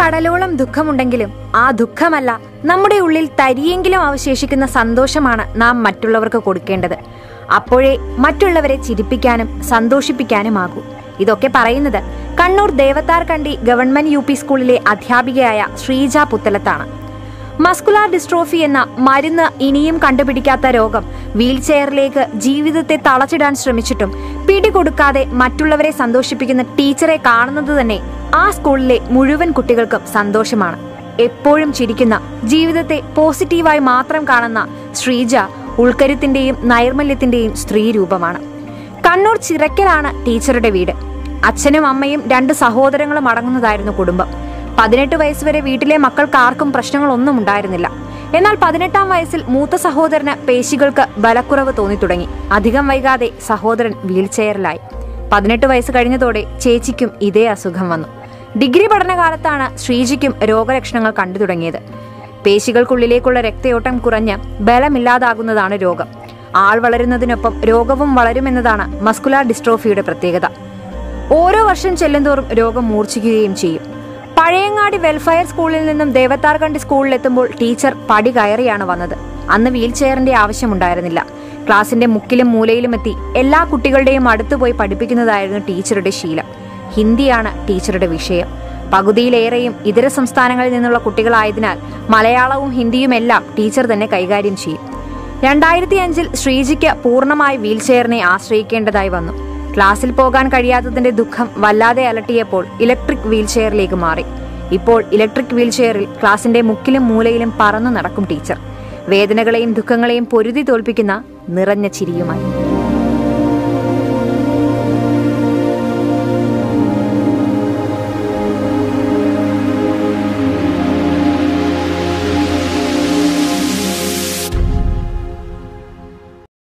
കടലോളം ദുഃഖമുണ്ടെങ്കിലും ആ ദുഃഖമല്ല നമ്മുടെ ഉള്ളിൽ തരിയെങ്കിലും അവശേഷിക്കുന്ന സന്തോഷമാണ് നാം മറ്റുള്ളവർക്ക് കൊടുക്കേണ്ടത് അപ്പോഴേ മറ്റുള്ളവരെ ചിരിപ്പിക്കാനും സന്തോഷിപ്പിക്കാനുമാകൂ ഇതൊക്കെ പറയുന്നത് Kannur Devathar Kandi government U P സ്കൂളിലെ അധ്യാപികയായ ശ്രീജ പുത്തലത്താണ് മസ്കുലാർ ഡിസ്ട്രോഫി എന്ന മരുന്ന് ഇനിയും കണ്ടുപിടിക്കാത്ത രോഗം വീൽചെയറിലേക്ക് ജീവിതത്തെ തളച്ചിടാൻ ശ്രമിച്ചിട്ടും പിടികൊടുക്കാതെ മറ്റുള്ളവരെ സന്തോഷിപ്പിക്കുന്ന ടീച്ചറെ കാണുന്നത് തന്നെ ആ സ്കൂളിലെ മുഴുവൻ കുട്ടികൾക്കും സന്തോഷമാണ് എപ്പോഴും ചിരിക്കുന്ന ജീവിതത്തെ പോസിറ്റീവായി മാത്രം കാണുന്ന ശ്രീജ ഉൾക്കരുത്തിന്റെയും നൈർമല്യത്തിന്റെയും സ്ത്രീ രൂപമാണ് കണ്ണൂർ ചിറക്കലാണ് ടീച്ചറുടെ വീട് അച്ഛനും അമ്മയും രണ്ട് സഹോദരങ്ങളും അടങ്ങുന്നതായിരുന്നു കുടുംബം പതിനെട്ട് വയസ്സ് വരെ വീട്ടിലെ മക്കൾക്ക് ആർക്കും പ്രശ്നങ്ങളൊന്നും ഉണ്ടായിരുന്നില്ല എന്നാൽ പതിനെട്ടാം വയസ്സിൽ മൂത്ത സഹോദരന് പേശികൾക്ക് ബലക്കുറവ് തോന്നി തുടങ്ങി അധികം വൈകാതെ സഹോദരൻ വീൽചെയറിലായി പതിനെട്ട് വയസ്സ് കഴിഞ്ഞതോടെ ചേച്ചിക്കും ഇതേ അസുഖം വന്നു ഡിഗ്രി പഠനകാലത്താണ് ശ്രീജിക്കും രോഗലക്ഷണങ്ങൾ കണ്ടു തുടങ്ങിയത് പേശികൾക്കുള്ളിലേക്കുള്ള രക്തയോട്ടം കുറഞ്ഞ് ബലമില്ലാതാകുന്നതാണ് രോഗം ആൾ വളരുന്നതിനൊപ്പം രോഗവും വളരുമെന്നതാണ് മസ്കുലാർ ഡിസ്ട്രോഫിയുടെ പ്രത്യേകത ഓരോ വർഷം ചെല്ലുന്തോറും രോഗം മൂർച്ഛിക്കുകയും ചെയ്യും പഴയങ്ങാടി വെൽഫെയർ സ്കൂളിൽ നിന്നും ദേവത്താർകണ്ടി സ്കൂളിലെത്തുമ്പോൾ ടീച്ചർ പടി കയറിയാണ് വന്നത് അന്ന് വീൽ ചെയറിന്റെ ആവശ്യമുണ്ടായിരുന്നില്ല ക്ലാസിന്റെ മുക്കിലും മൂലയിലും എത്തി എല്ലാ കുട്ടികളുടെയും അടുത്ത് പോയി പഠിപ്പിക്കുന്നതായിരുന്നു ടീച്ചറുടെ ശീലം ഹിന്ദിയാണ് ടീച്ചറുടെ വിഷയം പകുതിയിലേറെയും ഇതര സംസ്ഥാനങ്ങളിൽ നിന്നുള്ള കുട്ടികളായതിനാൽ മലയാളവും ഹിന്ദിയും എല്ലാം ടീച്ചർ തന്നെ കൈകാര്യം ചെയ്യും രണ്ടായിരത്തി അഞ്ചിൽ ശ്രീജിക്ക് പൂർണ്ണമായി വീൽചെയറിനെ ആശ്രയിക്കേണ്ടതായി വന്നു ക്ലാസ്സിൽ പോകാൻ കഴിയാത്തതിന്റെ ദുഃഖം വല്ലാതെ അലട്ടിയപ്പോൾ ഇലക്ട്രിക് വീൽചെയറിലേക്ക് മാറി ഇപ്പോൾ ഇലക്ട്രിക് വീൽചെയറിൽ ക്ലാസിന്റെ മുക്കിലും മൂലയിലും പറന്നു നടക്കും ടീച്ചർ വേദനകളെയും ദുഃഖങ്ങളെയും പൊരുതി തോൽപ്പിക്കുന്ന നിറഞ്ഞ ചിരിയുമായി